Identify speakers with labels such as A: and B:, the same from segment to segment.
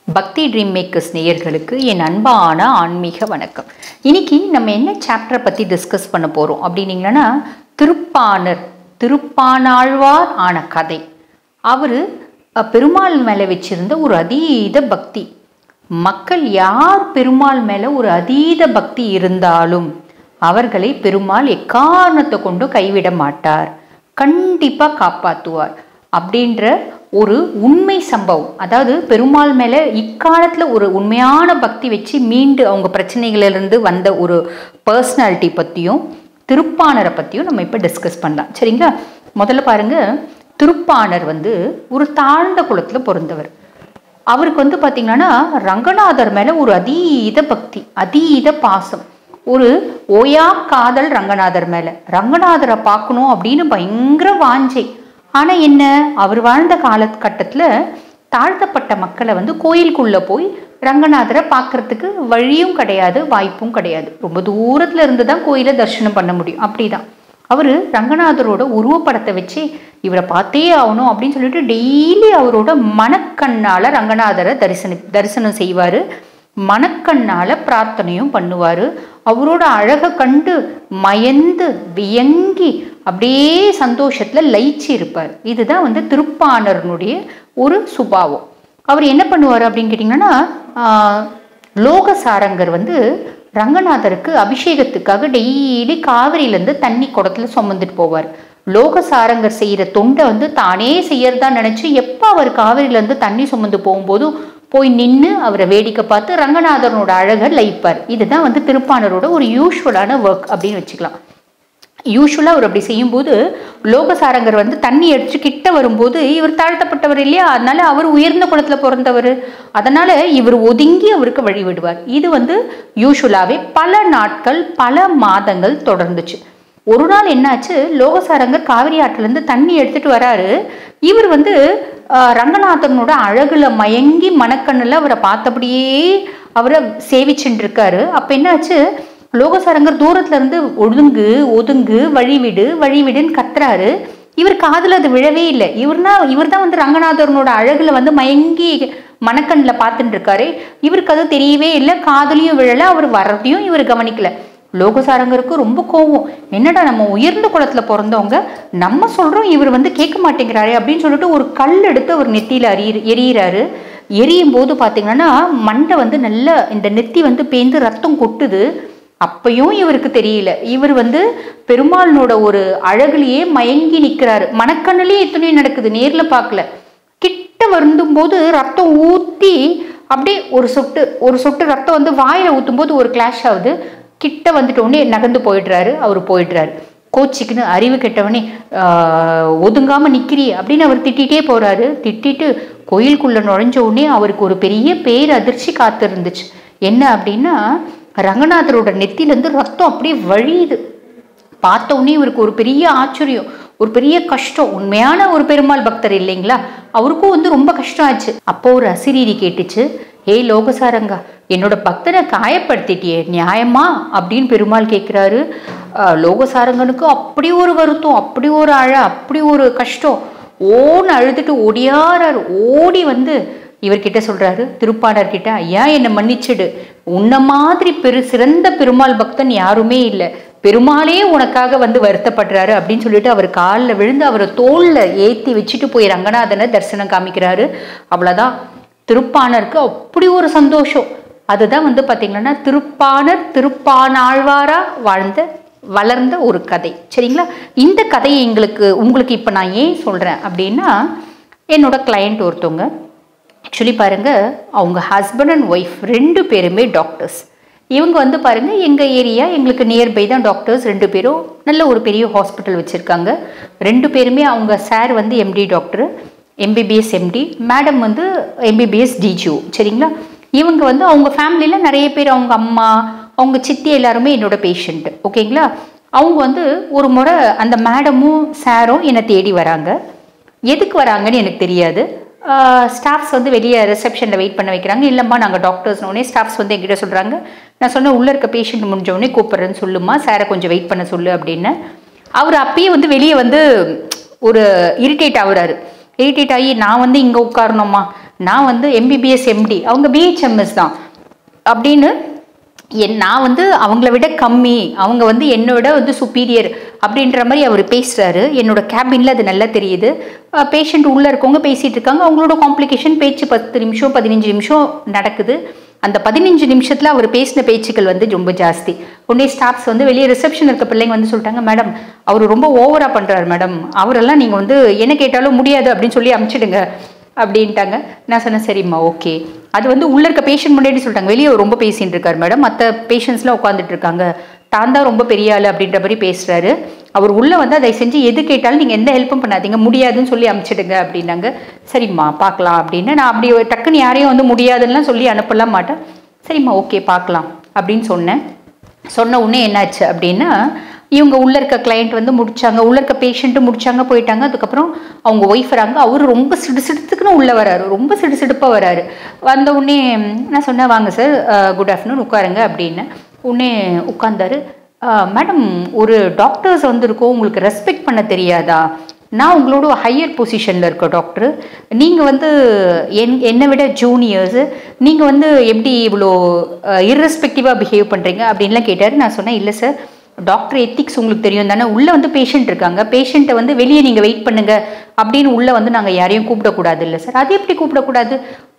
A: பக்தி dream makers நேயர்களுக்கு என் அன்பான ஆன்மீக வணக்கம் இன்னைக்கு நம்ம என்ன சாப்டரை பற்றி டிஸ்கஸ் பண்ண போகிறோம் அப்படின்னீங்கன்னா திருப்பாணர் திருப்பானாழ்வார் ஆன கதை அவர் பெருமாள் மேலே வச்சிருந்த ஒரு அதீத பக்தி மக்கள் யார் பெருமாள் மேலே ஒரு அதீத பக்தி இருந்தாலும் அவர்களை பெருமாள் எக்காரணத்தை கொண்டு கைவிட மாட்டார் கண்டிப்பாக காப்பாற்றுவார் அப்படின்ற ஒரு உண்மை சம்பவம் அதாவது பெருமாள் மேலே இக்காலத்தில் ஒரு உண்மையான பக்தி வச்சு மீண்டு அவங்க பிரச்சனைகளிலிருந்து வந்த ஒரு பர்சனாலிட்டி பற்றியும் திருப்பாணரை பற்றியும் நம்ம இப்போ டிஸ்கஸ் பண்ணலாம் சரிங்களா முதல்ல பாருங்க திருப்பாணர் வந்து ஒரு தாழ்ந்த குலத்தில் பிறந்தவர் அவருக்கு வந்து பார்த்தீங்கன்னா ரங்கநாதர் மேலே ஒரு அதீத பக்தி அதீத பாசம் ஒரு ஓயா காதல் ரங்கநாதர் மேலே ரங்கநாதரை பார்க்கணும் அப்படின்னு பயங்கர வாஞ்சை ஆனால் என்ன அவர் வாழ்ந்த காலகட்டத்தில் தாழ்த்தப்பட்ட மக்களை வந்து கோயிலுக்குள்ளே போய் ரங்கநாதரை பார்க்கறதுக்கு வழியும் கிடையாது வாய்ப்பும் கிடையாது ரொம்ப தூரத்தில் இருந்து தான் கோயிலை தரிசனம் பண்ண முடியும் அப்படிதான் அவர் ரங்கநாதரோட உருவப்படத்தை வச்சு இவரை பார்த்தே ஆகணும் அப்படின்னு சொல்லிட்டு டெய்லி அவரோட மனக்கண்ணால் ரங்கநாதரை தரிசன தரிசனம் செய்வார் மனக்கண்ணால் பிரார்த்தனையும் பண்ணுவார் அவரோட அழகை கண்டு மயந்து வியங்கி அப்படியே சந்தோஷத்தில் லயிச்சு இருப்பார் இதுதான் வந்து திருப்பாணர்னுடைய ஒரு சுபாவம் அவர் என்ன பண்ணுவார் அப்படின்னு கேட்டிங்கன்னா லோகசாரங்கர் வந்து ரங்கநாதருக்கு அபிஷேகத்துக்காக டெய்லி காவிரியிலேருந்து தண்ணி குடத்துல சுமந்துட்டு போவார் லோகசாரங்கர் செய்கிற தொண்டை வந்து தானே செய்யறதா நினச்சி எப்போ அவர் காவிரியிலேருந்து தண்ணி சுமந்து போகும்போதும் போய் நின்று அவரை வேடிக்கை பார்த்து ரங்கநாதனோட அழகை லயிப்பார் இதுதான் வந்து திருப்பாணரோட ஒரு யூஸ்வலான ஒர்க் அப்படின்னு வச்சுக்கலாம் யூஸ்வலாக அவர் அப்படி செய்யும்போது லோகசாரங்கர் வந்து தண்ணி அடிச்சு கிட்ட வரும்போது இவர் தாழ்த்தப்பட்டவர் இல்லையா அதனால அவர் உயர்ந்த குளத்தில் பிறந்தவர் அதனால இவர் ஒதுங்கி அவருக்கு வழிவிடுவார் இது வந்து யூஸ்வலாகவே பல நாட்கள் பல மாதங்கள் தொடர்ந்துச்சு ஒரு நாள் என்னாச்சு லோகசாரங்கர் காவிரி ஆற்றிலேருந்து தண்ணி எடுத்துட்டு வராரு இவர் வந்து ரங்கநாதனோட அழகுல மயங்கி மனக்கண்ணில் அவரை பார்த்தபடியே அவரை சேவிச்சுட்டு இருக்காரு அப்போ என்னாச்சு லோகசாரங்கர் தூரத்துல இருந்து ஒதுங்கு ஒதுங்கு வழிவிடு வழிவிடுன்னு கத்துறாரு இவர் காதில் அது விழவே இல்லை இவர்னா இவர் தான் வந்து ரங்கநாதரனோட அழகுல வந்து மயங்கி மனக்கண்ணில் பார்த்துட்டு இருக்காரு இவருக்கு அது தெரியவே இல்லை காதலையும் விழலை அவர் வர்றதையும் இவர் கவனிக்கல லோகசாரங்கருக்கு ரொம்ப கோவம் என்னடா நம்ம உயர்ந்த குளத்துல பிறந்தவங்க நம்ம சொல்றோம் இவர் வந்து கேட்க மாட்டேங்கிறாரே அப்படின்னு சொல்லிட்டு ஒரு கல் எடுத்து அவர் நெத்தியில அறிய எரியிறாரு எரியும் போது பார்த்தீங்கன்னா மண்டை வந்து நல்ல இந்த நெத்தி வந்து பேந்து ரத்தம் கொட்டுது அப்பையும் இவருக்கு தெரியல இவர் வந்து பெருமாளனோட ஒரு அழகுலயே மயங்கி நிற்கிறாரு மனக்கண்ணிலேயே எத்தனையும் நடக்குது நேரில் பார்க்கல கிட்ட வருந்தும் போது ரத்தம் ஊற்றி அப்படியே ஒரு சொட்டு ஒரு சொட்டு ரத்தம் வந்து வாயில் ஊற்றும் போது ஒரு கிளாஷ் ஆகுது கிட்ட வந்துட்ட உடனே நகர்ந்து போயிடுறாரு அவர் போயிடுறாரு கோச்சிக்குன்னு அறிவு கெட்டவனே ஒதுங்காம நிக்கிறி அப்படின்னு அவர் திட்டிகிட்டே போறாரு திட்டிட்டு கோயிலுக்குள்ள நுழைஞ்ச உடனே அவருக்கு ஒரு பெரிய பேர் அதிர்ச்சி காத்து இருந்துச்சு என்ன அப்படின்னா ரங்கநாதரோட நெத்திலேருந்து ரத்தம் அப்படியே வழியுது பார்த்த உடனே இவருக்கு ஒரு பெரிய ஆச்சரியம் ஒரு பெரிய கஷ்டம் உண்மையான ஒரு பெருமாள் பக்தர் இல்லைங்களா அவருக்கும் வந்து ரொம்ப கஷ்டம் ஆச்சு அப்போ ஒரு அசிரீரி கேட்டுச்சு ஏய் லோகசாரங்கா என்னோட பக்தனை காயப்படுத்திட்டியே நியாயமா அப்படின்னு பெருமாள் கேட்குறாரு லோகசாரங்கனுக்கு அப்படி ஒரு வருத்தம் அப்படி ஒரு அழ அப்படி ஒரு கஷ்டம் ஓன்னு அழுதுட்டு ஓடியாராரு ஓடி வந்து இவர்கிட்ட சொல்றாரு திருப்பாடர் கிட்ட ஐயா என்னை மன்னிச்சிடு உன்ன மாதிரி பெரு சிறந்த பெருமாள் பக்தன் யாருமே இல்லை பெருமாளே உனக்காக வந்து வருத்தப்படுறாரு அப்படின்னு சொல்லிட்டு அவர் காலில் விழுந்து அவரை தோல்ல ஏற்றி வச்சுட்டு போய் ரங்கநாதனை தரிசனம் காமிக்கிறாரு அவ்வளோதான் திருப்பாணருக்கு அப்படி ஒரு சந்தோஷம் அதுதான் வந்து பார்த்தீங்கன்னா திருப்பாணர் திருப்பானாழ்வாரா வாழ்ந்த வளர்ந்த ஒரு கதை சரிங்களா இந்த கதையை எங்களுக்கு உங்களுக்கு இப்போ நான் ஏன் சொல்கிறேன் அப்படின்னா என்னோட கிளையண்ட் ஒருத்தவங்க ஆக்சுவலி பாருங்கள் அவங்க ஹஸ்பண்ட் அண்ட் ஒய்ஃப் ரெண்டு பேருமே டாக்டர்ஸ் இவங்க வந்து பாருங்கள் எங்கள் ஏரியா எங்களுக்கு நியர்பை தான் டாக்டர்ஸ் ரெண்டு பேரும் நல்ல ஒரு பெரிய ஹாஸ்பிட்டல் வச்சுருக்காங்க ரெண்டு பேருமே அவங்க சார் வந்து MD doctor MBBS MD madam வந்து எம்பிபிஎஸ் டிஜிஓ சரிங்களா இவங்க வந்து அவங்க ஃபேமிலியில் நிறைய பேர் அவங்க அம்மா அவங்க சித்தி எல்லாருமே என்னோட பேஷண்ட் ஓகேங்களா அவங்க வந்து ஒரு முறை அந்த மேடமும் சாரும் என்னை தேடி வராங்க எதுக்கு வராங்கன்னு எனக்கு தெரியாது ஸ்டாஃப்ஸ் வந்து வெளியே ரிசப்ஷனில் வெயிட் பண்ண வைக்கிறாங்க இல்லைம்மா நாங்கள் டாக்டர்ஸ்னோடனே ஸ்டாஃப்ஸ் வந்து எங்கிட்ட சொல்கிறாங்க நான் சொன்னேன் உள்ளே இருக்க பேஷண்ட் முடிஞ்ச உடனே கூப்பிட்றேன்னு சொல்லுமா சாரை கொஞ்சம் வெயிட் பண்ண சொல்லு அப்படின்னு அவர் அப்பயே வந்து வெளியே வந்து ஒரு இரிட்டேட் ஆகுறாரு இரிட்டேட் ஆகி நான் வந்து இங்கே உட்காரணுமா நான் வந்து எம்பிபிஎஸ் எம்டி அவங்க பிஹெச்எம்எஸ் தான் அப்படின்னு என் நான் வந்து அவங்கள விட கம்மி அவங்க வந்து என்னை விட வந்து சுப்பீரியர் அப்படின்ற மாதிரி அவர் பேசுகிறாரு என்னோட கேபினில் அது நல்லா தெரியுது பேஷண்ட் உள்ளே இருக்கவங்க பேசிகிட்டு இருக்காங்க அவங்களோட காம்ப்ளிகேஷன் பேச்சு பத்து நிமிஷம் பதினஞ்சு நிமிஷம் நடக்குது அந்த பதினஞ்சு நிமிஷத்தில் அவர் பேசின பேச்சுக்கள் வந்து ரொம்ப ஜாஸ்தி உடனே ஸ்டாஃப்ஸ் வந்து வெளியே ரிசப்ஷன் இருக்க பிள்ளைங்க வந்து சொல்லிட்டாங்க மேடம் அவர் ரொம்ப ஓவராக பண்ணுறாரு மேடம் அவரெல்லாம் நீங்கள் வந்து என்ன கேட்டாலும் முடியாது அப்படின்னு சொல்லி அமுச்சிடுங்க அப்படின்ட்டாங்க நான் சொன்னேன் சரிம்மா ஓகே அது வந்து உள்ள இருக்க பேஷண்ட் முன்னாடி சொல்லிட்டாங்க வெளியே அவர் ரொம்ப பேசிட்டு இருக்காரு மேடம் மற்ற பேஷண்ட்ஸ்லாம் உட்காந்துட்டு இருக்காங்க தான் தான் ரொம்ப பெரிய ஆள் அப்படின்ற மாதிரி பேசுறாரு அவர் உள்ள வந்து அதை செஞ்சு எது கேட்டாலும் நீங்கள் எந்த ஹெல்ப்பும் பண்ணாதீங்க முடியாதுன்னு சொல்லி அமுச்சிடுங்க அப்படின்னாங்க சரிம்மா பார்க்கலாம் அப்படின்னு நான் அப்படி டக்குன்னு யாரையும் வந்து முடியாதுன்னு சொல்லி அனுப்பலாம் மாட்டேன் சரிம்மா ஓகே பார்க்கலாம் அப்படின்னு சொன்னேன் சொன்ன உடனே என்னாச்சு அப்படின்னா இவங்க உள்ள இருக்க கிளையண்ட் வந்து முடிச்சாங்க உள்ள இருக்க பேஷண்ட்டு முடிச்சாங்க போயிட்டாங்க அதுக்கப்புறம் அவங்க ஒய்ஃப் வராங்க அவர் ரொம்ப சிடு சிடுத்துக்குன்னு உள்ள வராரு ரொம்ப சிடு சிடுப்பாக வராரு வந்த உடனே நான் சொன்னேன் வாங்க சார் குட் ஆஃப்டர்நூன் உட்காருங்க அப்படின்னு உடனே உட்காந்தாரு மேடம் ஒரு டாக்டர்ஸ் வந்திருக்கோம் உங்களுக்கு ரெஸ்பெக்ட் பண்ண தெரியாதா நான் உங்களோட ஹையர் பொசிஷனில் இருக்க டாக்டர் நீங்கள் வந்து என் என்னை விட ஜூனியர்ஸு நீங்கள் வந்து எப்படி இவ்வளோ இர்ரெஸ்பெக்டிவாக பிஹேவ் பண்ணுறீங்க அப்படின்லாம் கேட்டார் நான் சொன்னேன் இல்லை சார் டாக்டர் எத்திக்ஸ் உங்களுக்கு தெரியும் தானே உள்ளே வந்து பேஷண்ட் இருக்காங்க பேஷண்ட்டை வந்து வெளியே நீங்கள் வெயிட் பண்ணுங்க அப்படின்னு உள்ளே வந்து நாங்கள் யாரையும் கூப்பிடக்கூடாது இல்லை சார் அது எப்படி கூப்பிடக்கூடாது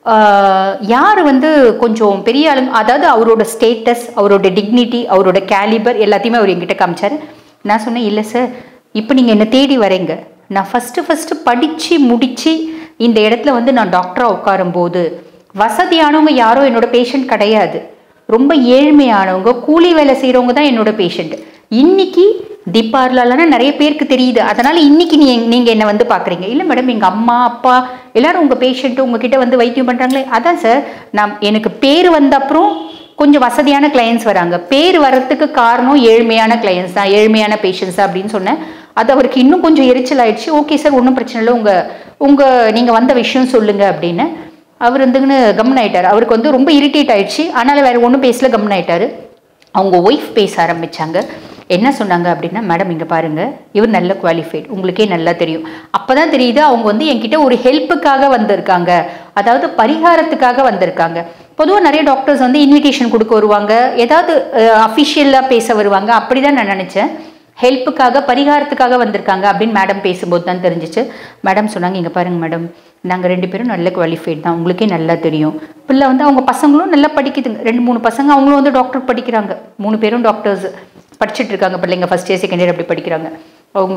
A: யார் வந்து கொஞ்சம் பெரிய ஆளுங்க அதாவது அவரோட ஸ்டேட்டஸ் அவரோட டிக்னிட்டி அவரோட கேலிபர் எல்லாத்தையுமே அவர் என்கிட்ட காமிச்சார் நான் சொன்னேன் இல்லை சார் இப்போ நீங்கள் என்னை தேடி வரீங்க நான் ஃபஸ்ட்டு ஃபஸ்ட்டு படித்து முடித்து இந்த இடத்துல வந்து நான் டாக்டராக உட்காரும்போது வசதியானவங்க யாரும் என்னோட பேஷண்ட் கிடையாது ரொம்ப ஏழ்மையானவங்க கூலி வேலை செய்கிறவங்க தான் என்னோட பேஷண்ட் இன்னைக்கு டிபார்லலாம் நிறைய பேருக்கு தெரியுது அதனால இன்னைக்கு நீ நீங்க என்ன வந்து பாக்குறீங்க இல்ல மேடம் எங்க அம்மா அப்பா எல்லாரும் உங்க பேஷண்ட் உங்ககிட்ட வந்து வைத்தியம் பண்றாங்களே அதான் சார் நான் எனக்கு பேர் வந்த அப்புறம் கொஞ்சம் வசதியான கிளையன்ஸ் வராங்க பேர் வர்றதுக்கு காரணம் ஏழ்மையான கிளையன்ஸ் தான் ஏழ்மையான பேஷண்ட்ஸ் தான் அப்படின்னு சொன்னேன் அது அவருக்கு இன்னும் கொஞ்சம் எரிச்சல் ஆயிடுச்சு ஓகே சார் ஒன்றும் பிரச்சனை இல்லை உங்க உங்க நீங்க வந்த விஷயம் சொல்லுங்க அப்படின்னு அவர் வந்துங்கன்னு கம்முன் ஆயிட்டார் அவருக்கு வந்து ரொம்ப இரிட்டேட் ஆயிடுச்சு அதனால வேற ஒன்றும் பேசல கம்முன் ஆயிட்டாரு அவங்க ஒய்ஃப் பேச ஆரம்பிச்சாங்க என்ன சொன்னாங்க அப்படின்னா மேடம் இங்கே பாருங்க இவர் நல்ல குவாலிஃபைட் உங்களுக்கே நல்லா தெரியும் அப்பதான் தெரியுது அவங்க வந்து என்கிட்ட ஒரு ஹெல்ப்புக்காக வந்திருக்காங்க அதாவது பரிகாரத்துக்காக வந்திருக்காங்க பொதுவாக நிறைய டாக்டர்ஸ் வந்து இன்விடேஷன் கொடுக்க வருவாங்க ஏதாவது அஃபிஷியலாக பேச வருவாங்க அப்படிதான் நான் நினச்சேன் ஹெல்ப்புக்காக பரிகாரத்துக்காக வந்திருக்காங்க அப்படின்னு மேடம் பேசும்போது தான் தெரிஞ்சிச்சு மேடம் சொன்னாங்க இங்கே பாருங்க மேடம் நாங்கள் ரெண்டு பேரும் நல்ல குவாலிஃபைட் தான் உங்களுக்கே நல்லா தெரியும் பிள்ளை வந்து அவங்க பசங்களும் நல்லா படிக்குதுங்க ரெண்டு மூணு பசங்க அவங்களும் வந்து டாக்டர் படிக்கிறாங்க மூணு பேரும் டாக்டர்ஸ் படிச்சுட்டு இருக்காங்க பிள்ளைங்க ஃபஸ்ட் இயர் செகண்ட் இயர் அப்படி படிக்கிறாங்க அவங்க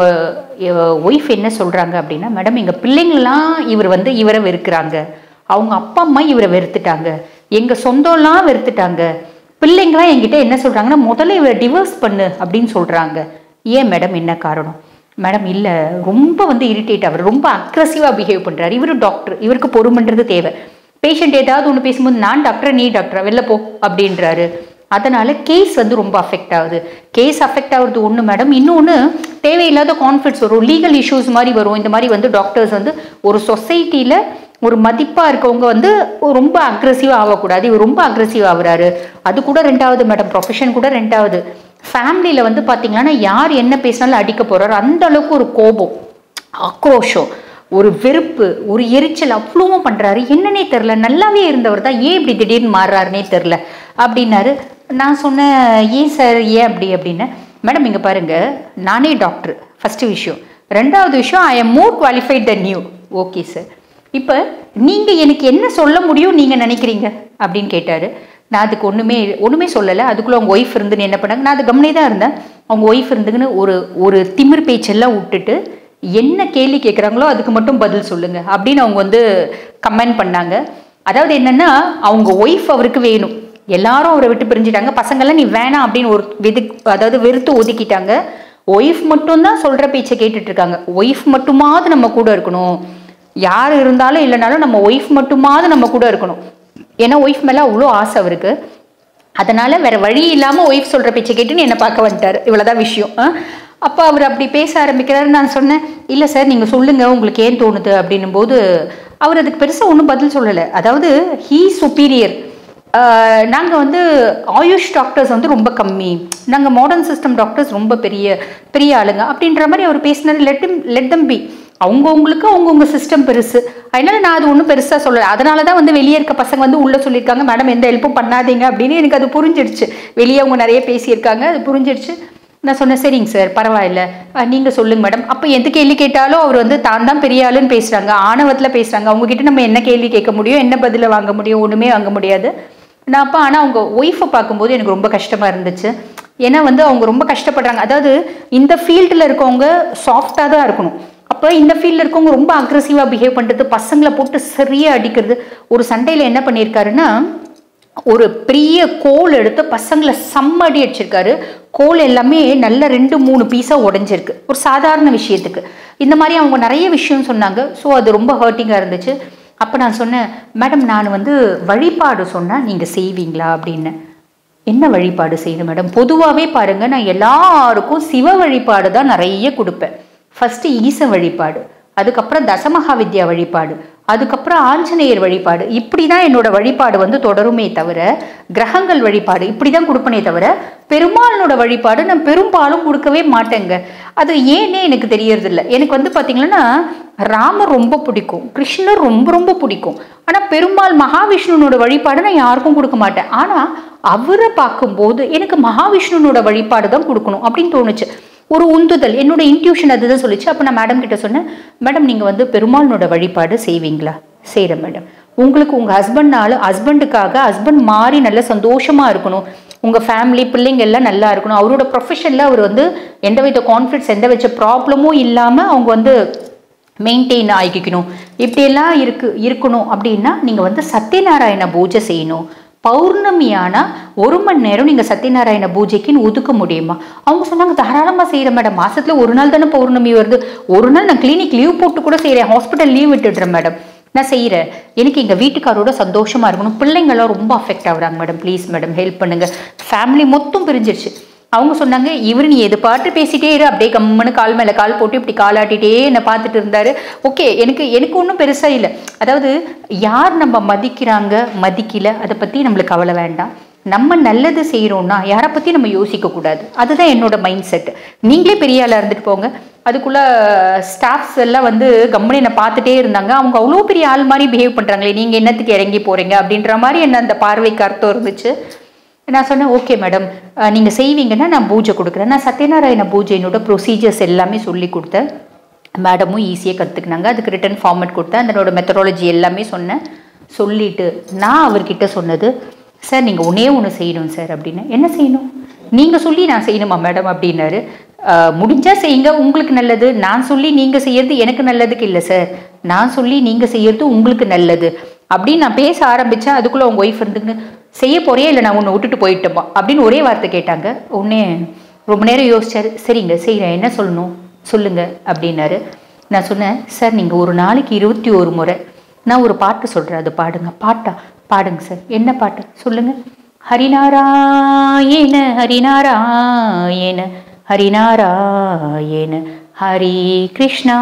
A: ஒய்ஃப் என்ன சொல்கிறாங்க அப்படின்னா மேடம் எங்கள் பிள்ளைங்களாம் இவர் வந்து இவரை வெறுக்கிறாங்க அவங்க அப்பா அம்மா இவரை வெறுத்துட்டாங்க எங்கள் சொந்தம்லாம் வெறுத்துட்டாங்க பிள்ளைங்களாம் என்கிட்ட என்ன சொல்கிறாங்கன்னா முதல்ல இவரை டிவோர்ஸ் பண்ணு அப்படின்னு சொல்கிறாங்க ஏன் மேடம் என்ன காரணம் மேடம் இல்லை ரொம்ப வந்து இரிட்டேட் அவர் ரொம்ப அக்ரஸிவாக பிஹேவ் பண்ணுறாரு இவர் டாக்டர் இவருக்கு பொறுமைன்றது தேவை பேஷண்ட் ஏதாவது ஒன்று பேசும்போது நான் டாக்டர் நீ டாக்டர் வெளில போ அப்படின்றாரு அதனால கேஸ் வந்து ரொம்ப அஃபெக்ட் ஆகுது கேஸ் அஃபெக்ட் ஆகுறது ஒன்று மேடம் இன்னொன்று தேவையில்லாத கான்ஃபிளிக்ஸ் வரும் லீகல் இஷ்யூஸ் மாதிரி வரும் இந்த மாதிரி வந்து டாக்டர்ஸ் வந்து ஒரு சொசைட்டியில் ஒரு மதிப்பாக இருக்கவங்க வந்து ரொம்ப அக்ரெசிவாக ஆகக்கூடாது இவர் ரொம்ப அக்ரெசிவ் ஆகுறாரு அது கூட ரெண்டாவது மேடம் ப்ரொஃபஷன் கூட ரெண்டாவது ஃபேமிலியில் வந்து பார்த்தீங்கன்னா யார் என்ன பேசினாலும் அடிக்க போகிறாரு அந்த அளவுக்கு ஒரு கோபம் ஆக்ரோஷம் ஒரு வெறுப்பு ஒரு எரிச்சல் அவ்வளவும் பண்ணுறாரு என்னன்னே தெரில நல்லாவே இருந்தவர் தான் ஏன் இப்படி திடீர்னு மாறுறாருனே தெரில அப்படின்னாரு நான் சொன்னேன் ஏன் சார் ஏன் அப்படி அப்படின்னு மேடம் இங்கே பாருங்க நானே டாக்டர் ஃபஸ்ட்டு விஷயம் ரெண்டாவது விஷயம் I am more qualified than you okay sir இப்போ நீங்கள் எனக்கு என்ன சொல்ல முடியும் நீங்கள் நினைக்கிறீங்க அப்படின்னு கேட்டார் நான் அதுக்கு ஒன்றுமே ஒன்றுமே சொல்லலை அதுக்குள்ளே அவங்க ஒய்ஃப் இருந்துன்னு என்ன பண்ணாங்க நான் அது கம்னே தான் இருந்தேன் அவங்க ஒய்ஃப் இருந்துங்கன்னு ஒரு ஒரு திமிர் பேச்செல்லாம் விட்டுட்டு என்ன கேள்வி கேட்குறாங்களோ அதுக்கு மட்டும் பதில் சொல்லுங்க அப்படின்னு அவங்க வந்து கமெண்ட் பண்ணாங்க அதாவது என்னன்னா அவங்க ஒய்ஃப் அவருக்கு வேணும் எல்லாரும் அவரை விட்டு பிரிஞ்சிட்டாங்க பசங்கள்லாம் நீ வேணாம் அப்படின்னு ஒரு வெது அதாவது வெறுத்து ஒதுக்கிட்டாங்க ஒய்ஃப் மட்டும்தான் சொல்ற பேச்சை கேட்டுட்டு இருக்காங்க ஒய்ஃப் மட்டுமாவது நம்ம கூட இருக்கணும் யார் இருந்தாலும் இல்லைனாலும் நம்ம ஒய்ஃப் மட்டுமாவது நம்ம கூட இருக்கணும் ஏன்னா ஒய்ஃப் மேலே அவ்வளோ ஆசை அவருக்கு அதனால வேற வழி இல்லாம ஒய்ஃப் சொல்ற பேச்சை கேட்டுன்னு என்னை பார்க்க வந்துட்டார் இவ்வளவுதான் விஷயம் ஆ? அப்போ அவர் அப்படி பேச ஆரம்பிக்கிறாரு நான் சொன்னேன் இல்லை சார் நீங்கள் சொல்லுங்க உங்களுக்கு ஏன் தோணுது அப்படின்னும் போது அவர் அதுக்கு பெருசாக ஒன்றும் பதில் சொல்லலை அதாவது ஹீ சுப்பீரியர் நாங்கள் வந்து ஆயுஷ் டாக்டர்ஸ் வந்து ரொம்ப கம்மி நாங்கள் மாடர்ன் சிஸ்டம் டாக்டர்ஸ் ரொம்ப பெரிய பெரிய ஆளுங்க அப்படின்ற மாதிரி அவர் பேசினார் லெட் லெட் தம் பி அவங்கவுங்களுக்கு அவங்கவுங்க சிஸ்டம் பெருசு அதனால நான் அது ஒன்றும் பெருசாக சொல்லலை அதனால தான் வந்து வெளியே இருக்க பசங்க வந்து உள்ளே சொல்லியிருக்காங்க மேடம் எந்த ஹெல்ப்பும் பண்ணாதீங்க அப்படின்னு எனக்கு அது புரிஞ்சிடுச்சு வெளியே அவங்க நிறைய பேசியிருக்காங்க அது புரிஞ்சிடுச்சு நான் சொன்னேன் சரிங்க சார் பரவாயில்ல அஹ் நீங்க சொல்லுங்க மேடம் அப்போ எந்த கேள்வி கேட்டாலும் அவர் வந்து தான் தான் பெரிய ஆளுன்னு பேசுறாங்க ஆணவத்துல பேசுறாங்க அவங்க கிட்ட நம்ம என்ன கேள்வி கேட்க முடியும் என்ன பதில வாங்க முடியும் ஒண்ணுமே வாங்க முடியாது நான் அப்போ ஆனால் அவங்க ஒய்ஃபை பார்க்கும்போது எனக்கு ரொம்ப கஷ்டமா இருந்துச்சு ஏன்னா வந்து அவங்க ரொம்ப கஷ்டப்படுறாங்க அதாவது இந்த ஃபீல்டில் இருக்கவங்க சாஃப்டாக தான் இருக்கணும் அப்போ இந்த ஃபீல்டில் இருக்கவங்க ரொம்ப அக்ரெசிவாக பிஹேவ் பண்ணுறது பசங்களை போட்டு சரியாக அடிக்கிறது ஒரு சண்டையில் என்ன பண்ணியிருக்காருன்னா ஒரு பெரிய கோல் எடுத்து பசங்களை செம்மடி அடிச்சிருக்காரு கோல் எல்லாமே நல்ல ரெண்டு மூணு பீஸாக உடைஞ்சிருக்கு ஒரு சாதாரண விஷயத்துக்கு இந்த மாதிரி அவங்க நிறைய விஷயம் சொன்னாங்க ஸோ அது ரொம்ப ஹர்ட்டிங்காக இருந்துச்சு அப்போ நான் சொன்னேன் மேடம் நான் வந்து வழிபாடு சொன்னால் நீங்கள் செய்வீங்களா அப்படின்னு என்ன வழிபாடு செய்யணும் மேடம் பொதுவாகவே பாருங்க நான் எல்லாருக்கும் சிவ வழிபாடு தான் நிறைய கொடுப்பேன் ஃபர்ஸ்ட் ஈச வழிபாடு அதுக்கப்புறம் தசமகா வித்யா வழிபாடு அதுக்கப்புறம் ஆஞ்சநேயர் வழிபாடு இப்படி தான் என்னோட வழிபாடு வந்து தொடருமே தவிர கிரகங்கள் வழிபாடு இப்படி தான் கொடுப்பனே தவிர பெருமாளனோட வழிபாடு நான் பெரும்பாலும் கொடுக்கவே மாட்டேங்க அது ஏன்னே எனக்கு தெரியறதில்ல எனக்கு வந்து பார்த்தீங்கன்னா ராமர் ரொம்ப பிடிக்கும் கிருஷ்ணர் ரொம்ப ரொம்ப பிடிக்கும் ஆனால் பெருமாள் மகாவிஷ்ணுனோட வழிபாடு நான் யாருக்கும் கொடுக்க மாட்டேன் ஆனால் அவரை பார்க்கும்போது எனக்கு மகாவிஷ்ணுனோட வழிபாடு தான் கொடுக்கணும் அப்படின்னு தோணுச்சு ஒரு உந்துதல் என்னோட இன்ட்யூஷன் அதுதான் சொல்லிச்சு அப்போ நான் மேடம் கிட்ட சொன்னேன் மேடம் நீங்கள் வந்து பெருமாளனோட வழிபாடு செய்வீங்களா செய்கிறேன் மேடம் உங்களுக்கு உங்கள் ஹஸ்பண்ட்னால ஹஸ்பண்டுக்காக ஹஸ்பண்ட் மாறி நல்ல சந்தோஷமாக இருக்கணும் உங்கள் ஃபேமிலி பிள்ளைங்க எல்லாம் நல்லா இருக்கணும் அவரோட ப்ரொஃபஷனில் அவர் வந்து எந்த வித கான்ஃபிடன்ஸ் எந்த வச்ச ப்ராப்ளமும் இல்லாமல் அவங்க வந்து மெயின்டைன் ஆகிக்கணும் இப்படியெல்லாம் இருக்கு இருக்கணும் அப்படின்னா நீங்கள் வந்து சத்யநாராயண பூஜை செய்யணும் பௌர்ணமியானா ஒரு மணி நேரம் நீங்கள் சத்யநாராயண பூஜைக்குன்னு ஒதுக்க முடியுமா அவங்க சொன்னாங்க தாராளமாக செய்கிறேன் மேடம் மாசத்துல ஒரு நாள் தானே பௌர்ணமி வருது ஒரு நாள் நான் கிளினிக் லீவ் போட்டு கூட செய்கிறேன் ஹாஸ்பிட்டல் லீவ் விட்டுடுறேன் மேடம் நான் செய்கிறேன் எனக்கு எங்கள் வீட்டுக்காரோட சந்தோஷமாக இருக்கணும் பிள்ளைங்களாம் ரொம்ப அஃபெக்ட் ஆகுறாங்க மேடம் ப்ளீஸ் மேடம் ஹெல்ப் பண்ணுங்கள் ஃபேமிலி மொத்தம் பிரிஞ்சிருச்சு அவங்க சொன்னாங்க இவர் நீ எது பாட்டு பேசிட்டே இரு அப்படியே கம்முன்னு கால் மேலே கால் போட்டு இப்படி காலாட்டிட்டே என்னை பார்த்துட்டு இருந்தாரு ஓகே எனக்கு எனக்கு ஒன்றும் பெருசாக இல்லை அதாவது யார் நம்ம மதிக்கிறாங்க மதிக்கல அதை பற்றி நம்மளுக்கு கவலை வேண்டாம் நம்ம நல்லது செய்கிறோம்னா யாரை பற்றி நம்ம யோசிக்கக்கூடாது அதுதான் என்னோட மைண்ட் செட் நீங்களே பெரிய ஆளாக இருந்துட்டு போங்க அதுக்குள்ளே ஸ்டாஃப்ஸ் எல்லாம் வந்து கம்முன்னு என்னை பார்த்துட்டே இருந்தாங்க அவங்க அவ்வளோ பெரிய ஆள் மாதிரி பிஹேவ் பண்ணுறாங்களே நீங்கள் என்னத்துக்கு இறங்கி போகிறீங்க அப்படின்ற மாதிரி என்ன அந்த பார்வைக்கு அர்த்தம் இருந்துச்சு நான் சொன்னேன் ஓகே மேடம் நீங்கள் செய்வீங்கன்னா நான் பூஜை கொடுக்குறேன் நான் சத்யநாராயண பூஜையினோட ப்ரொசீஜர்ஸ் எல்லாமே சொல்லி கொடுத்தேன் மேடமும் ஈஸியாக கற்றுக்கினாங்க அதுக்கு ரிட்டன் ஃபார்மேட் கொடுத்தேன் அதனோட மெத்தடாலஜி எல்லாமே சொன்னேன் சொல்லிட்டு நான் அவர்கிட்ட சொன்னது சார் நீங்கள் ஒன்றே ஒன்று செய்யணும் சார் அப்படின்னு என்ன செய்யணும் நீங்கள் சொல்லி நான் செய்யணுமா மேடம் அப்படின்னாரு "அஹ், முடிஞ்சா செய்யுங்க உங்களுக்கு நல்லது நான் சொல்லி நீங்கள் செய்யறது எனக்கு நல்லதுக்கு இல்லை சார் நான் சொல்லி நீங்கள் செய்யறது உங்களுக்கு நல்லது அப்படின்னு நான் பேச ஆரம்பித்தேன் அதுக்குள்ளே உங்கள் ஒய்ஃப் இருந்துங்க செய்ய போறியா இல்லை நான் உன்னை விட்டுட்டு போயிட்டோமா அப்படின்னு ஒரே வார்த்தை கேட்டாங்க உடனே ரொம்ப நேரம் யோசிச்சாரு சரிங்க செய்கிறேன் என்ன சொல்லணும் சொல்லுங்க அப்படின்னாரு நான் சொன்னேன் சார் நீங்கள் ஒரு நாளைக்கு இருபத்தி ஒரு முறை நான் ஒரு பாட்டு சொல்கிறேன் அது பாடுங்க பாட்டா பாடுங்க சார் என்ன பாட்டு சொல்லுங்க ஹரிநாராயண ஹரிநாராயண ஹரிநாராயண ஹரி கிருஷ்ணா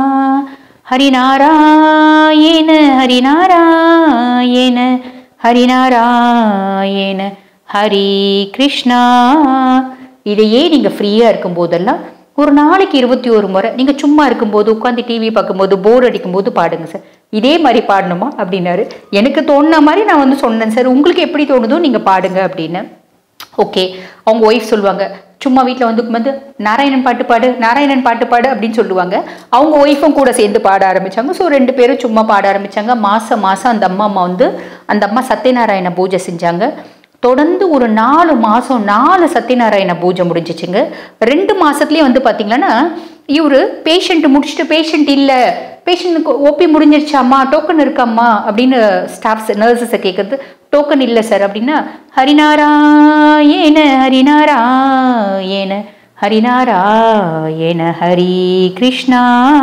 A: ஹரிநாராயண ஹரிநாராயண ஹரிநாராயண ஹரி கிருஷ்ணா இதையே நீங்கள் ஃப்ரீயாக இருக்கும் போதெல்லாம் ஒரு நாளைக்கு இருபத்தி ஒரு முறை நீங்கள் சும்மா இருக்கும்போது உட்காந்து டிவி பார்க்கும்போது போர் அடிக்கும்போது பாடுங்க சார் இதே மாதிரி பாடணுமா அப்படின்னாரு எனக்கு தோணுன மாதிரி நான் வந்து சொன்னேன் சார் உங்களுக்கு எப்படி தோணுதோ நீங்கள் பாடுங்க அப்படின்னு ஓகே அவங்க ஒய்ஃப் சொல்லுவாங்க சும்மா வீட்டில் வந்து உட்காந்து நாராயணன் பாட்டு பாடு நாராயணன் பாட்டு பாடு அப்படின்னு சொல்லுவாங்க அவங்க ஒய்ஃபும் கூட சேர்ந்து பாட ஆரம்பிச்சாங்க ஸோ ரெண்டு பேரும் சும்மா பாட ஆரம்பிச்சாங்க மாதம் மாதம் அந்த அம்மா அம்மா வந்து அந்த அம்மா சத்யநாராயண பூஜை செஞ்சாங்க தொடர்ந்து ஒரு நாலு மாதம் நாலு சத்யநாராயண பூஜை முடிஞ்சிச்சுங்க ரெண்டு மாசத்துலயே வந்து பார்த்தீங்கன்னா இவரு பேஷண்ட் முடிச்சுட்டு பேஷண்ட் இல்லை பேஷண்ட்டுக்கு ஓபி முடிஞ்சிருச்சாம்மா டோக்கன் இருக்காம்மா அப்படின்னு ஸ்டாஃப்ஸ் நர்சஸை கேட்குறது டோக்கன் இல்லை சார் அப்படின்னா ஹரிநாராயண ஹரிநாராயண ஹரிநாராயண ஹரி கிருஷ்ணா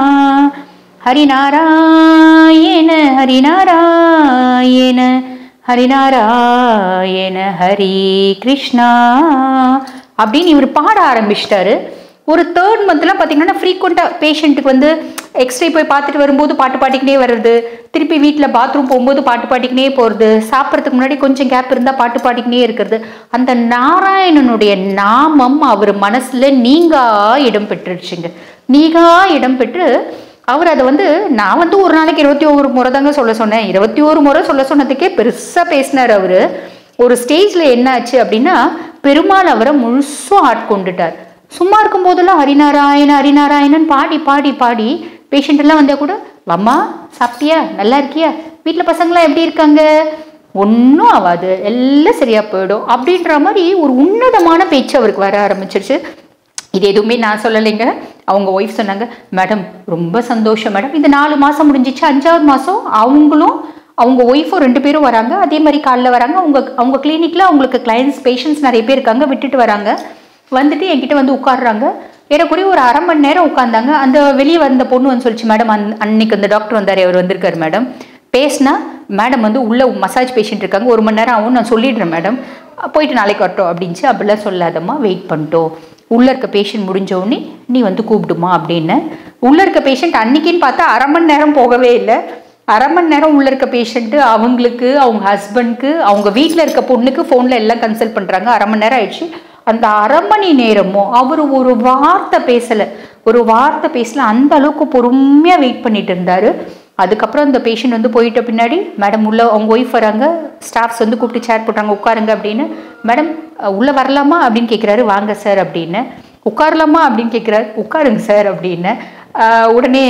A: ஹரிநாராயண ஹரிநாராயண ஹரிநாராயண ஹரி கிருஷ்ணா அப்படின்னு இவர் பாட ஆரம்பிச்சிட்டாரு ஒரு தேர்ட் மந்த்லாம் பார்த்தீங்கன்னா ஃப்ரீக்வெண்ட்டாக பேஷண்ட்டுக்கு வந்து எக்ஸ்ரே போய் பார்த்துட்டு வரும்போது பாட்டு பாடிக்கினே வர்றது திருப்பி வீட்டில் பாத்ரூம் போகும்போது பாட்டு பாடிக்கினே போகிறது சாப்பிட்றதுக்கு முன்னாடி கொஞ்சம் கேப் இருந்தால் பாட்டு பாடிக்கினே இருக்கிறது அந்த நாராயணனுடைய நாமம் அவர் மனசில் நீங்கா இடம் பெற்றுடுச்சுங்க நீங்கா இடம் பெற்று அவர் அதை வந்து நான் வந்து ஒரு நாளைக்கு இருபத்தி ஒரு முறை தாங்க சொல்ல சொன்னேன் இருபத்தி ஒரு முறை சொல்ல சொன்னதுக்கே பெருசாக பேசினார் அவர் ஒரு ஸ்டேஜில் என்ன ஆச்சு அப்படின்னா பெருமாள் அவரை முழுசும் ஆட்கொண்டுட்டார் சும்மா இருக்கும் போதெல்லாம் ஹரிநாராயண ஹரிநாராயணன் பாடி பாடி பாடி பேஷண்ட் எல்லாம் வந்தா கூட அம்மா சாப்பிட்டியா நல்லா இருக்கியா வீட்டில் பசங்களாம் எப்படி இருக்காங்க ஒன்றும் ஆகாது எல்லாம் சரியா போயிடும் அப்படின்ற மாதிரி ஒரு உன்னதமான பேச்சு அவருக்கு வர ஆரம்பிச்சிருச்சு இது எதுவுமே நான் சொல்லலைங்க அவங்க ஒய்ஃப் சொன்னாங்க மேடம் ரொம்ப சந்தோஷம் மேடம் இந்த நாலு மாதம் முடிஞ்சிச்சு அஞ்சாவது மாதம் அவங்களும் அவங்க ஒய்ஃபும் ரெண்டு பேரும் வராங்க அதே மாதிரி காலைல வராங்க அவங்க அவங்க கிளினிக்கில் அவங்களுக்கு கிளைண்ட்ஸ் பேஷண்ட்ஸ் நிறைய பேர் இருக்காங்க விட்டுட்டு வராங்க வந்துட்டு என்கிட்ட வந்து உட்காடுறாங்க ஏறக்குறைய ஒரு அரை மணி நேரம் உட்காந்தாங்க அந்த வெளியே வந்த பொண்ணு வந்து சொல்லிச்சு மேடம் அன் அன்னைக்கு அந்த டாக்டர் வந்தார் அவர் வந்திருக்காரு மேடம் பேசினா மேடம் வந்து உள்ள மசாஜ் பேஷண்ட் இருக்காங்க ஒரு மணி நேரம் ஆகும் நான் சொல்லிடுறேன் மேடம் போயிட்டு நாளைக்கு வரட்டும் அப்படின்ச்சு அப்படிலாம் சொல்லாதம்மா வெயிட் பண்ணிட்டோம் உள்ள இருக்க பேஷண்ட் முடிஞ்ச உடனே நீ வந்து கூப்பிடுமா அப்படின்னு உள்ள இருக்க பேஷண்ட் அன்னைக்குன்னு பார்த்தா அரை மணி நேரம் போகவே இல்லை அரை மணி நேரம் உள்ள இருக்க பேஷண்ட்டு அவங்களுக்கு அவங்க ஹஸ்பண்ட்க்கு அவங்க வீட்டில் இருக்க பொண்ணுக்கு ஃபோனில் எல்லாம் கன்சல்ட் பண்ணுறாங்க அரை மணி நேரம் ஆயிடுச்சு அந்த அரை மணி நேரமும் அவர் ஒரு வார்த்தை பேசலை ஒரு வார்த்தை பேசல அந்த அளவுக்கு பொறுமையாக வெயிட் பண்ணிட்டு இருந்தாரு அதுக்கப்புறம் அந்த பேஷண்ட் வந்து போயிட்ட பின்னாடி மேடம் உள்ள அவங்க ஒய்ஃப் வராங்க ஸ்டாஃப்ஸ் வந்து கூப்பிட்டு சேர் போட்டாங்க உட்காருங்க அப்படின்னு மேடம் உள்ளே வரலாமா அப்படின்னு கேட்குறாரு வாங்க சார் அப்படின்னு உட்காரலாமா அப்படின்னு கேட்குறாரு உட்காருங்க சார் அப்படின்னு ஆஹ் உடனே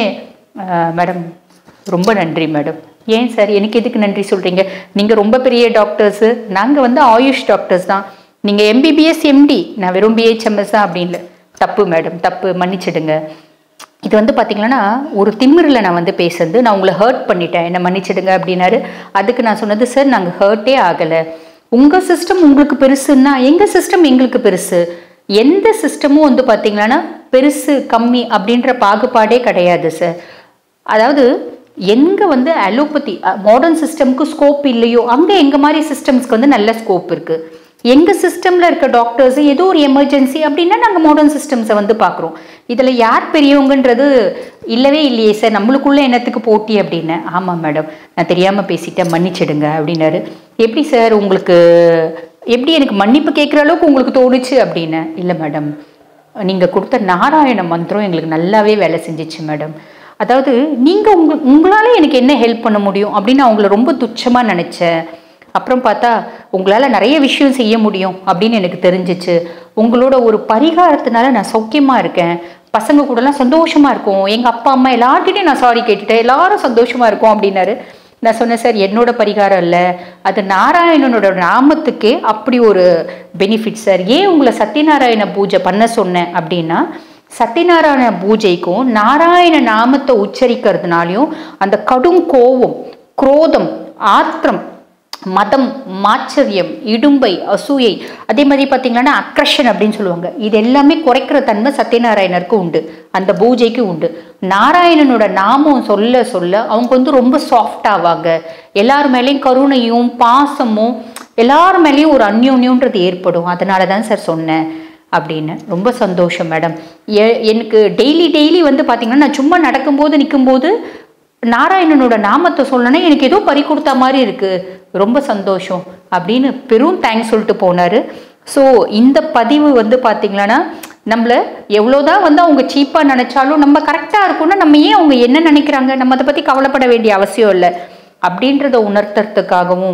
A: மேடம் ரொம்ப நன்றி மேடம் ஏன் சார் எனக்கு எதுக்கு நன்றி சொல்கிறீங்க நீங்கள் ரொம்ப பெரிய டாக்டர்ஸு நாங்கள் வந்து ஆயுஷ் டாக்டர்ஸ் தான் நீங்கள் எம்பிபிஎஸ் எம்டி நான் வெறும் பிஹெச்எம்எஸ் தான் அப்படின்னு இல்லை தப்பு மேடம் தப்பு மன்னிச்சிடுங்க இது வந்து பார்த்தீங்கன்னா ஒரு திமிரில் நான் வந்து பேசுறது நான் உங்களை ஹர்ட் பண்ணிட்டேன் என்னை மன்னிச்சிடுங்க அப்படின்னாரு அதுக்கு நான் சொன்னது சார் நாங்கள் ஹர்ட்டே ஆகலை உங்கள் சிஸ்டம் உங்களுக்கு பெருசுன்னா எங்கள் சிஸ்டம் எங்களுக்கு பெருசு எந்த சிஸ்டமும் வந்து பார்த்தீங்கன்னா பெருசு கம்மி அப்படின்ற பாகுபாடே கிடையாது சார் அதாவது எங்கே வந்து அலோபதி மாடர்ன் சிஸ்டம்க்கு ஸ்கோப் இல்லையோ அங்கே எங்கள் மாதிரி சிஸ்டம்ஸ்க்கு வந்து நல்ல ஸ்கோப் இருக்குது எங்கள் சிஸ்டமில் இருக்க டாக்டர்ஸ் ஏதோ ஒரு எமர்ஜென்சி அப்படின்னா நாங்கள் மாடர்ன் சிஸ்டம்ஸை வந்து பார்க்குறோம் இதில் யார் பெரியவங்கன்றது இல்லவே இல்லையே சார் நம்மளுக்குள்ள என்னத்துக்கு போட்டி அப்படின்னு ஆமாம் மேடம் நான் தெரியாமல் பேசிட்டேன் மன்னிச்சிடுங்க அப்படின்னாரு எப்படி சார் உங்களுக்கு எப்படி எனக்கு மன்னிப்பு கேட்குற அளவுக்கு உங்களுக்கு தோணுச்சு அப்படின்னு இல்லை மேடம் நீங்கள் கொடுத்த நாராயண மந்திரம் எங்களுக்கு நல்லாவே வேலை செஞ்சிச்சு மேடம் அதாவது நீங்கள் உங்க உங்களால் எனக்கு என்ன ஹெல்ப் பண்ண முடியும் அப்படின்னு அவங்கள ரொம்ப துச்சமாக நினச்சேன் அப்புறம் பார்த்தா உங்களால் நிறைய விஷயம் செய்ய முடியும் அப்படின்னு எனக்கு தெரிஞ்சிச்சு உங்களோட ஒரு பரிகாரத்தினால நான் சௌக்கியமாக இருக்கேன் பசங்க கூடலாம் சந்தோஷமாக இருக்கும் எங்கள் அப்பா அம்மா எல்லார்கிட்டையும் நான் சாரி கேட்டுட்டேன் எல்லாரும் சந்தோஷமாக இருக்கும் அப்படின்னாரு நான் சொன்னேன் சார் என்னோட பரிகாரம் இல்லை அது நாராயணனோட நாமத்துக்கே அப்படி ஒரு பெனிஃபிட் சார் ஏன் உங்களை சத்யநாராயண பூஜை பண்ண சொன்னேன் அப்படின்னா சத்யநாராயண பூஜைக்கும் நாராயண நாமத்தை உச்சரிக்கிறதுனாலையும் அந்த கடும் கோபம் குரோதம் ஆத்திரம் மதம் மாச்சரியம் இடும்பை அசூயை அதே மாதிரி பார்த்தீங்கன்னா அக்ரஷன் அப்படின்னு சொல்லுவாங்க இது எல்லாமே குறைக்கிற தன்மை சத்யநாராயணருக்கு உண்டு அந்த பூஜைக்கு உண்டு நாராயணனோட நாமம் சொல்ல சொல்ல அவங்க வந்து ரொம்ப சாஃப்ட் ஆவாங்க எல்லார் மேலேயும் கருணையும் பாசமும் எல்லார் மேலேயும் ஒரு அந்யோன்யன்றது ஏற்படும் அதனால தான் சார் சொன்னேன் அப்படின்னு ரொம்ப சந்தோஷம் மேடம் எனக்கு டெய்லி டெய்லி வந்து பார்த்தீங்கன்னா நான் சும்மா நடக்கும்போது நிற்கும்போது நாராயணனோட நாமத்தை சொல்லணும்னா எனக்கு ஏதோ பறி கொடுத்த மாதிரி இருக்கு ரொம்ப சந்தோஷம் அப்படின்னு பெரும் தேங்க்ஸ் சொல்லிட்டு போனாரு ஸோ இந்த பதிவு வந்து பார்த்தீங்கன்னா நம்மள எவ்வளோதான் வந்து அவங்க சீப்பாக நினைச்சாலும் நம்ம கரெக்டாக இருக்கும்னா நம்ம ஏன் அவங்க என்ன நினைக்கிறாங்க நம்ம அதை பற்றி கவலைப்பட வேண்டிய அவசியம் இல்லை அப்படின்றத உணர்த்துறதுக்காகவும்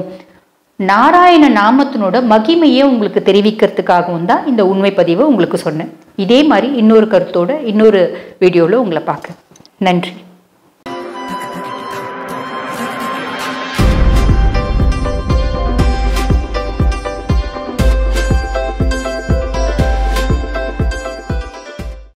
A: நாராயண நாமத்தினோட மகிமையை உங்களுக்கு தெரிவிக்கிறதுக்காகவும் தான் இந்த உண்மை பதிவை உங்களுக்கு சொன்னேன் இதே மாதிரி இன்னொரு கருத்தோட இன்னொரு வீடியோவில் உங்களை பார்க்க நன்றி